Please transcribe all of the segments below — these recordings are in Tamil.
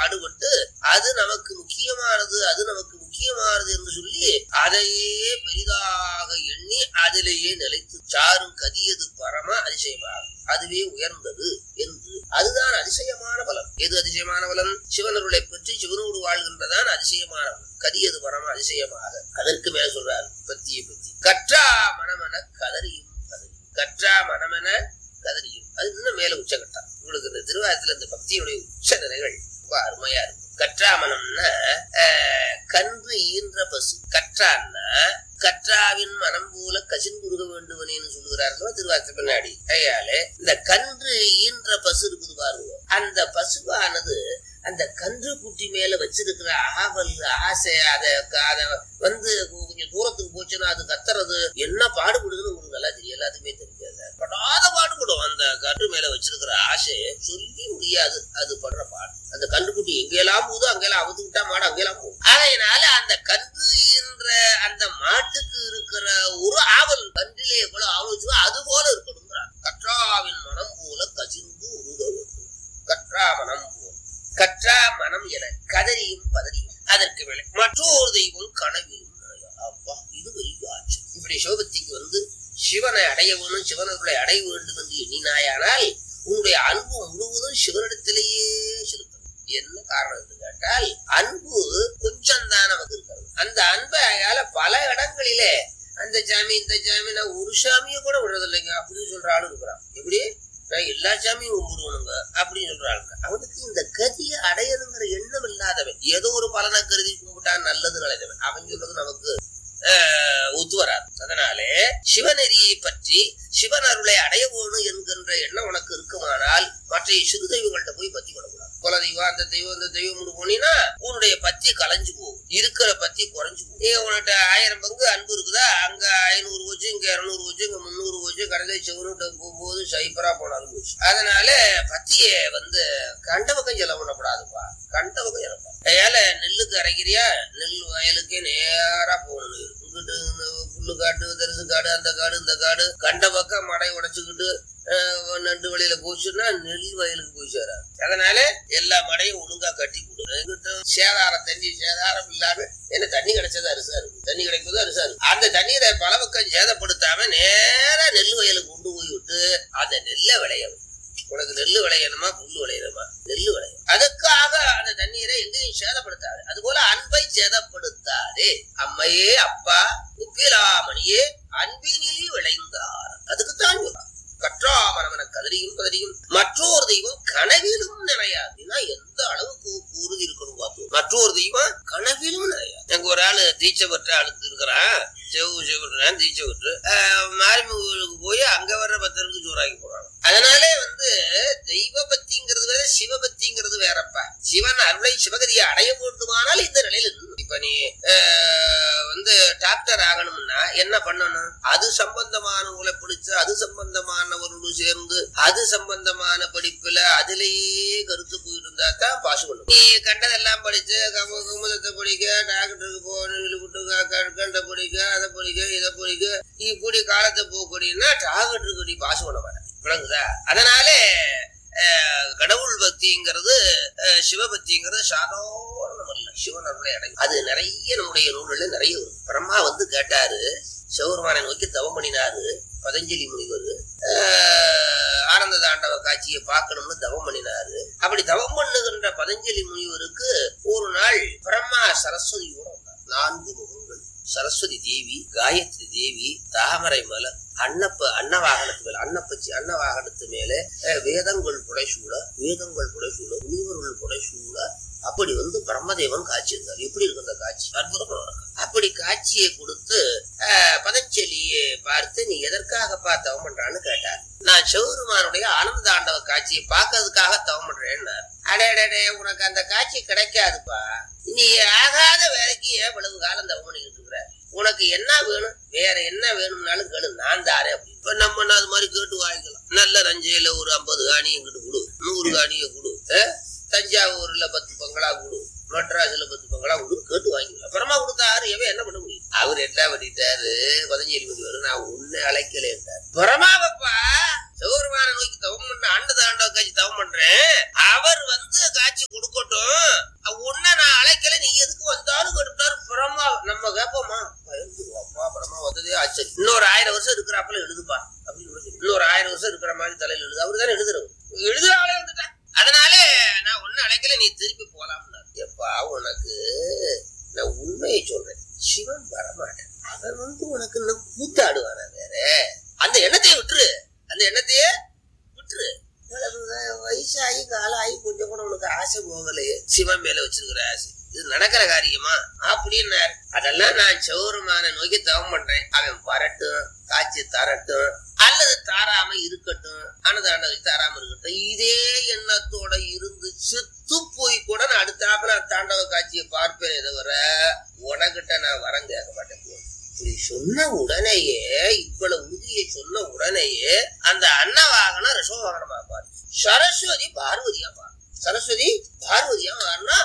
பாடுபட்டு அது நமக்கு முக்கியமானது அது நமக்கு முக்கியமானது என்று சொல்லி அதையே பெரிதாக எண்ணி அதிலேயே நிலைத்து சாரும் கதியது பரம அதிசயமாகும் அதுவே உயர்ந்தது என்று அதுதான் அதிசயமான பலன் எது அதிசயமான பலன் சிவனருளை பற்றி சிவனோடு வாழ்கின்றதான் அதிசயமான பலன் கதியது பரம அதிசயமாக அதற்கு மேல சொல்றாரு பத்தியை பத்தி கற்றா மனமென கதறியும் கதறியும் கற்றா மனமென கதறியும் அது இன்னும் மேல உச்சகட்டா உங்களுக்கு இந்த திருவாரத்துல இந்த பக்தியுடைய உச்ச நிலைகள் ரொம்ப அருமையா இருக்கும் கற்றாமனம்னா ஆஹ், கன்று ஈன்ற பசு கற்றான்னா கற்றாவின் மனம் போல கசிந்துருக வேண்டுவனேன்னு சொல்லுகிறார்கள் திருவாரத்து பின்னாடி கையாலே இந்த கன்று ஈன்ற பசு இருக்குது பாருங்க அந்த பசுவானது அந்த கன்று குட்டி மேல வச்சிருக்கிற ஆவல் ஆசை அதை அதை வந்து கொஞ்சம் தூரத்துக்கு போச்சுன்னா அது கத்துறது என்ன பாடுபடுதுன்னு உங்களுக்கு நல்லா தெரியும் எல்லாத்துக்குமே தெரியாது படாத பாடுபடும் அந்த கன்று மேல வச்சிருக்கிற ஆசையை சொல்லி முடியாது அது படுற பாடு அந்த கன்றுக்குட்டி எங்கெல்லாம் போகுதோ அங்கெல்லாம் அவுத்து விட்டா மாடு அங்கெல்லாம் போகும் அதனால அந்த கன்று என்ற அந்த மாட்டுக்கு இருக்கிற ஒரு ஆவல் கன்றிலே எவ்வளவு ஆவல் வச்சோ அது போல இருக்கணுங்கிறார் கற்றாவின் மனம் போல கசிந்து உருக வேண்டும் கற்றா மனம் போல கற்றா மனம் என கதறியும் பதறியும் அதற்கு மேலே மற்றொரு தெய்வம் கனவிலும் நனையா. அப்பா இது பெரிய ஆச்சு இப்படி சிவபக்திக்கு வந்து சிவனை அடைய வேணும் சிவனர்களை அடைய வேண்டும் என்று எண்ணினாயானால் உன்னுடைய அன்பு முழுவதும் சிவனிடத்திலேயே செலுத்தணும் என்ன காரணம் என்று கேட்டால் அன்பு கொஞ்சம் தான் நமக்கு இருக்கிறது அந்த அன்பை அயால பல இடங்களிலே அந்த சாமி இந்த சாமி நான் ஒரு சாமியை கூட விடுறதில்லைங்க அப்படின்னு சொல்ற ஆளு இருக்கிறான் எப்படி நான் எல்லா சாமியும் கும்பிடுவனுங்க அப்படின்னு சொல்றாங்க அவனுக்கு இந்த கதியை அடையணுங்கிற எண்ணம் இல்லாதவன் ஏதோ ஒரு பலனை கருதி கும்பிட்டான் நல்லது நினைத்தவன் அவன் சொல்றது நமக்கு ஆஹ், ஒத்து வராது அதனாலே சிவநெறியை பற்றி சிவன் அருளை அடைய வேணும் என்கின்ற எண்ணம் உனக்கு இருக்குமானால் மற்ற சிறு தெய்வங்கள்ட்ட போய் பத்தி கொள்ளக்கூடாது குல தெய்வம் அந்த தெய்வம் இந்த தெய்வம் போனீங்கன்னா உன்னுடைய பத்தி கலைஞ்சு போகும் இருக்கிற பத்தி குறைஞ்சு போகும் நீ உன்கிட்ட ஆயிரம் பங்கு அன்பு இருக்குதா அங்க ஐநூறு போச்சு இங்க இருநூறு போச்சு இங்க முந்நூறு போச்சு கடைசி சிவனுட்ட போகும்போது சைப்பரா போனாலும் போச்சு அதனால பத்திய வந்து கண்ட பக்கம் செலவு பண்ணக்கூடாதுப்பா கண்ட பக்கம் செலவு பண்ண. அதனால நெல்லுக்கு அரைக்கிறியா நெல் வயலுக்கே நேரா போகணும் இங்கிட்டு இந்த புல்லு காட்டு தரிசு காடு அந்த காடு இந்த காடு கண்ட பக்கம் மடை உடைச்சுக்கிட்டு அஹ், நண்டு வழியில போச்சுன்னா நெல் வயலுக்கு போய் சேராது அதனால எல்லா மடையும் ஒழுங்கா கட்டி கொடு எங்கிட்ட சேதாரம் தண்ணி சேதாரம் இல்லாம என்ன தண்ணி கிடைச்சது அரிசா இருக்கு தண்ணி கிடைப்பது அரிசா இருக்கு அந்த தண்ணீரை பல பக்கம் சேதப்படுத்தாம நேரா நெல் வயலுக்கு கொண்டு போய் விட்டு அந்த நெல்லை விளைய வை. உனக்கு நெல்லு விளையணுமா புல்லு விளையணுமா நெல்லு விளையும் அதுக்காக அந்த தண்ணீரை எங்கேயும் சேதப்படுத்தாது அது போல அன்பை சேதப்படுத்தாதே அம்மையே அப்பா உப்பிலாமணியே அன்பினில் விளைந்தார் அதுக்குத்தான் சொல்றான் கற்றாமனவன கதறியும் கதறியும் மற்றொரு தெய்வம் கனவிலும் நினையாது ஏன்னா எந்த அளவுக்கு உறுதி இருக்கணும் பார்த்தோம் மற்றொரு தெய்வம் கனவிலும் நினையாது எங்க ஒரு ஆளு தீட்சை பெற்ற ஆளுக்கு இருக்கிறான் செவ்வு செவ்வுறான் தீட்சை பெற்று மாரிமுகளுக்கு போய் அங்க வர்ற பக்தருக்கு சோறாக்கி போறாங்க அதனாலே வந்து தெய்வ பக்திங்கிறது வேற சிவபக்திங்கிறது வேறப்பா சிவன் அருளை சிவகதியை அடைய வேண்டுமானால் இந்த நிலையில நின்னு. இப்ப நீ ஆஹ், வந்து டாக்டர் ஆகணும்னா என்ன பண்ணணும் அது சம்பந்தமான உங்களை பிடிச்சு அது சம்பந்தமானவரோடு சேர்ந்து அது சம்பந்தமான படிப்புல அதிலேயே கருத்து போயிருந்தா தான் பாஸ் பண்ணும் நீ கண்டதெல்லாம் படிச்சு கம குமுதத்தை படிக்க டாக்டருக்கு போகணும் விட்டு கண்ட படிக்க அதை படிக்க இதை படிக்க இப்படி காலத்தை போக்கூடியன்னா டாக்டருக்கு நீ பாஸ் பண்ண மாட்டேன் விளங்குதா அதனாலே அஹ், கடவுள் பக்திங்கிறது அஹ், சிவபக்திங்கிறது சாதாரணம் அல்ல சிவன் அருளை அடையும் அது நிறைய நம்முடைய நூல்கள்ல நிறைய வரும் பிரம்மா வந்து கேட்டாரு சிவபெருமானை நோக்கி தவம் பண்ணினாரு பதஞ்சலி முனிவர் அஹ், ஆனந்த தாண்டவ காட்சியை பார்க்கணும்னு தவம் பண்ணினாரு அப்படி தவம் பண்ணுகின்ற பதஞ்சலி முனிவருக்கு ஒரு நாள் பிரம்மா சரஸ்வதியோட வந்தார் நான்கு முகங்கள் சரஸ்வதி தேவி காயத்ரி தேவி தாமரை மலர் அன்னப்ப அன்னவாகனத்து மேல அன்னப்பச்சி அன்னவாகனத்து மேல அஹ், வேதங்கள் புடைசூட வேதங்கள் புடைசூட முனிவர்கள் புடைசூட அப்படி வந்து பிரம்மதேவன் காட்சி இருந்தார் எப்படி இருக்கு அந்த காட்சி அற்புதமா இருக்கு அப்படி காட்சியை கொடுத்து அஹ், பதஞ்சலியை பார்த்து நீ எதற்காக தவம் பண்றான்னு கேட்டார் நான் சிவபெருமானுடைய ஆனந்த தாண்டவ காட்சியை பார்க்கறதுக்காக தவம் பண்றேன்னார் அடே உனக்கு அந்த காட்சி கிடைக்காதுப்பா நீ ஆகாத வேலைக்கு ஏன் இவ்வளவு காலம் தவம் பண்ணிக்கிட்டு இருக்கிற உனக்கு என்ன வேணும் வேற என்ன வேணும்னாலும் கேளு நான் தாரேன் அப்படி இப்ப நம்ம அது மாதிரி கேட்டு வாங்கிக்கலாம் நல்ல ரஞ்சையில ஒரு ஐம்பது காணி எங்கிட்டு கொடு நூறு காணியை கொடு அஹ்? தஞ்சாவூர்ல பத்து பங்களா கொடு மெட்ராஸ்ல பத்து பங்களா கொடு கேட்டு வாங்கிக்கலாம் அப்புறமா கொடுத்தாரு எவன் என்ன பண்ண முடியும் அவர் என்ன பண்ணிட்டாரு பதஞ்சலி மணி நான் உன்னை அழைக்கலேன்ட்டார் பரமாவப்பா சிவபெருமான நோக்கி தவம் பண்ண ஆண்டு தாண்டவ காட்சி தவம் பண்றேன் அவர் வந்து காட்சி கொடுக்கட்டும் கிடைக்கல நீ திருப்பி போலாம்னா எப்பா உனக்கு நான் உண்மையை சொல்றேன் சிவன் வரமாட்டேன் அவன் வந்து உனக்கு இன்னும் கூத்தாடுவானா வேற அந்த எண்ணத்தையே விட்டுரு அந்த எண்ணத்தையே விட்டுரு இவ்வளவு வ- வயசாகி காலாகி கொஞ்சம் கூட உனக்கு ஆசை போகலையே சிவன் மேல வச்சிருக்கிற ஆசை இது நடக்கிற காரியமா அப்படின்னாரு அதெல்லாம் நான் சௌரமான நோக்கி தவம் பண்றேன் அவன் வரட்டும் காட்சி தரட்டும் அல்லது தாராம இருக்கட்டும் அன்னதான தாராம இருக்கட்டும் இதே எண்ணத்தோட இருந்து செத்து போய் கூட நான் அடுத்தாப்புல தாண்டவ காட்சியை பார்ப்பேனே தவிர உனக்கிட்ட நான் வரம் கேட்க மாட்டேன் போ. இப்படி சொன்ன உடனேயே இவ்வளவு உறுதியை சொன்ன உடனேயே அந்த அன்னவாகனம் ரிஷபவாகனமா பாரு சரஸ்வதி பார்வதியா பாரு சரஸ்வதி பார்வதியா மாறினா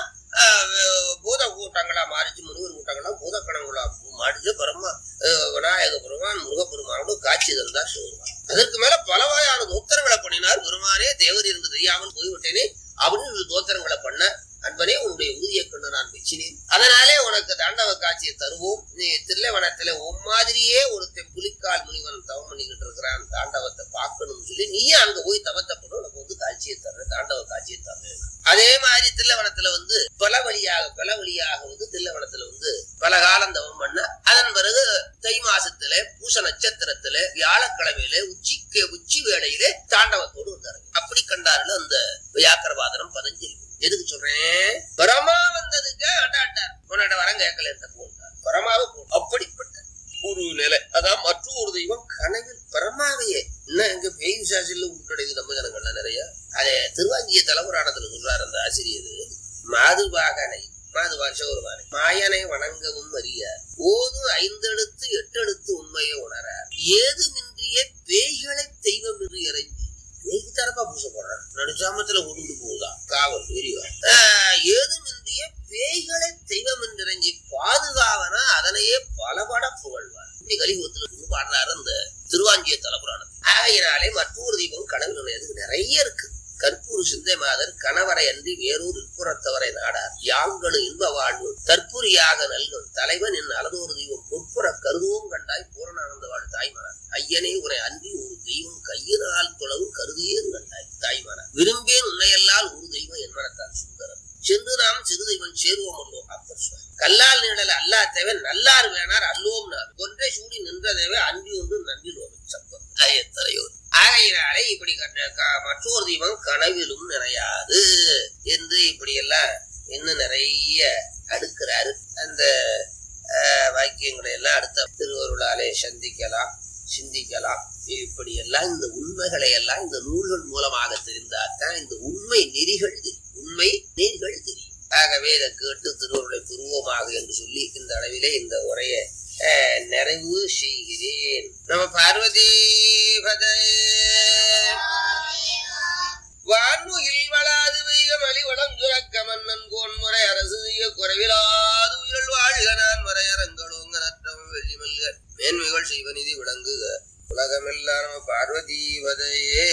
பூத கூட்டங்களா மாறிச்சு முனிவர் கூட்டங்களா பூதக்கணங்களா மாறிச்சு பரமா அஹ், விநாயக பெருமான் முருகப்பெருமானோட காட்சி தந்தா சிவருமான் அதற்கு மேல பல வகையான தோத்திரங்களை பண்ணினார் பெருமானே தேவர் இருந்து தெரியாமல் போய்விட்டேனே அப்படின்னு தோத்திரங்களை பண்ண அன்பனே உன்னுடைய உறுதியை கண்டு நான் வெச்சினேன் அதனாலே உனக்கு தாண்டவ காட்சியை தருவோம் நீ தில்லைவனத்துல உன் மாதிரியே ஒருத்தன் புலிக்கால் முனிவன் தவம் பண்ணிக்கிட்டு இருக்கிறான் தாண்டவத்தை பார்க்கணும்னு சொல்லி நீயே அங்க போய் தவத்தை பண்ண உனக்கு வந்து காட்சியை தர்ற தாண்டவ காட்சியை தர்றேன் அதே மாதிரி தில்லவனத்துல வந்து பல வழியாக பல வழியாக வந்து தில்லவனத்துல வந்து பல காலம் தவம் பண்ண அதன் பிறகு தை மாசத்துல பூச நட்சத்திரத்துல வியாழக்கிழமையில உச்சிக்கு உச்சி வேளையிலே தாண்டவத்தோடு வந்தாரு அப்படி கண்டாருல அந்த வியாக்கரவாதனம் பதஞ்சலி எதுக்கு சொல்றேன் பரமா வந்ததுக்கு அண்டாண்டார் உன்னோட வரம் கேட்கல போட்டார் பரமாவை போ அப்படிப்பட்ட ஒரு நிலை அதான் மற்றொரு தெய்வம் கனவில் பரமாவையே இன்னும் எங்க பேய் விசாசில உட்கடைது நம்ம ஜனங்கள்ல நிறைய அதே திருவாஞ்சிய தலைமுறானத்துல சொல்றாரு அந்த ஆசிரியர் மாதுபாகனை மாதுபா சிவருமானை மாயனை வணங்கவும் அறியார் ஓதும் ஐந்தெழுத்து எட்டெழுத்து உண்மையை உணரார் ஏதுமின்றிய பேய்களை தெய்வம் என்று இறைஞ்சி பேய்க்கு தரப்பா பூசை போடுறார் நடுச்சாமத்துல உருண்டு போகுதா காவல் எரிவார் ஏதுமின்றிய பேய்களை தெய்வம் என்று இறைஞ்சி பாதுகாவனா அதனையே பலபட புகழ்வார் இப்படி கலிபுரத்துல பாடுறாரு அந்த திருவாஞ்சிய தலைப்புராணம் ஆகையினாலே மற்றொரு தீபம் கனவில் நுழையதுக்கு நிறைய இருக்கு கற்பூர் சிந்தை மாதர் கணவரை அன்றி வேறொரு உட்புறத்தவரை நாடார் யாங்கனு இன்ப வாழ்வு தற்புரியாக நல்கும் தலைவன் என் அலதோரு தெய்வம் பொற்புற கருதுவோம் கண்டாய் பூரணானந்த வாழ் தாய்மனார் ஐயனே உரை அன்றி ஒரு தெய்வம் கையினால் தொலைவு கருதியேன் கண்டாய் தாய்மனார் விரும்பேன் உன்னையல்லால் ஒரு தெய்வம் என் மனத்தார் சுந்தரம் சென்று நாம் சிறு தெய்வம் சேருவோம் அல்லோம் அப்பர் சுவாமி. கல்லால் நீடல அல்லா தேவை நல்லார் வேணார் அல்லோம் நான் கொன்றை சூடி நின்ற தேவை அன்றி ஒன்று நன்றிலோம் சப்பம் எத்தனையோர் ஆகையினாலே இப்படி கண்ட- க- மற்றொரு தெய்வம் கனவிலும் நிறையாது என்று இப்படி எல்லாம் இன்னும் நிறைய அடுக்கிறாரு அந்த அஹ், வாக்கியங்களை எல்லாம் அடுத்த திருவருளாலே சந்திக்கலாம் சிந்திக்கலாம் இப்படி எல்லாம் இந்த உண்மைகளை எல்லாம் இந்த நூல்கள் மூலமாக தெரிந்தால்தான் இந்த உண்மை நெறிகள் தெரியும் உண்மை நெறிகள் தெரியும் ஆகவே இதை கேட்டு திருவருளை பெறுவோமாக என்று சொல்லி இந்த அளவிலே இந்த உரையை அஹ், நிறைவு செய்கிறேன் நம்ம பார்வதி பதே வான்முகில் வளாது வைக மலி வளம் சுரக்க மன்னன் கோன்முறை அரசு செய்ய குறைவிலாது உயிர்கள் வாழ்க நான் வரையரங்களோங்க நற்றமும் வெள்ளி மல்க மேன்மைகள் செய்வநிதி விளங்குக உலகமெல்லாம் நம்ம பார்வதி வதையே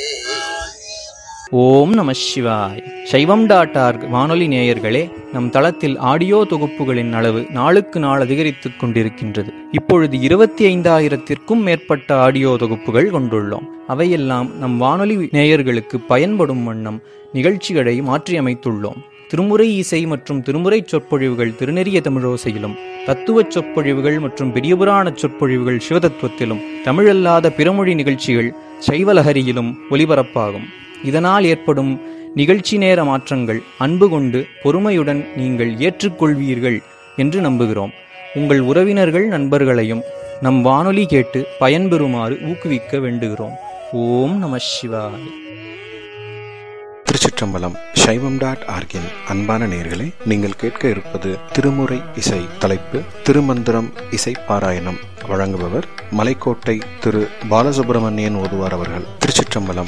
ஓம் நம சிவாய் சைவம் டாட் ஆர்க் வானொலி நேயர்களே நம் தளத்தில் ஆடியோ தொகுப்புகளின் அளவு நாளுக்கு நாள் அதிகரித்துக் கொண்டிருக்கின்றது இப்பொழுது இருபத்தி ஐந்தாயிரத்திற்கும் மேற்பட்ட ஆடியோ தொகுப்புகள் கொண்டுள்ளோம் அவையெல்லாம் நம் வானொலி நேயர்களுக்கு பயன்படும் வண்ணம் நிகழ்ச்சிகளை மாற்றியமைத்துள்ளோம் திருமுறை இசை மற்றும் திருமுறை சொற்பொழிவுகள் திருநெறிய தமிழோசையிலும் தத்துவச் சொற்பொழிவுகள் மற்றும் பெரியபுராண சொற்பொழிவுகள் சிவதத்துவத்திலும் தமிழல்லாத பிறமொழி நிகழ்ச்சிகள் சைவலஹரியிலும் ஒலிபரப்பாகும் இதனால் ஏற்படும் நிகழ்ச்சி நேர மாற்றங்கள் அன்பு கொண்டு பொறுமையுடன் நீங்கள் ஏற்றுக்கொள்வீர்கள் என்று நம்புகிறோம் உங்கள் உறவினர்கள் நண்பர்களையும் நம் வானொலி கேட்டு பயன்பெறுமாறு ஊக்குவிக்க வேண்டுகிறோம் ஓம் நம சிவாய திருச்சிற்றம்பலம் சைவம் டாட் ஆர்கின் அன்பான நேர்களே நீங்கள் கேட்க இருப்பது திருமுறை இசை தலைப்பு திருமந்திரம் இசை பாராயணம் வழங்குபவர் மலைக்கோட்டை திரு பாலசுப்பிரமணியன் ஓதுவார் அவர்கள் திருச்சிற்றம்பலம்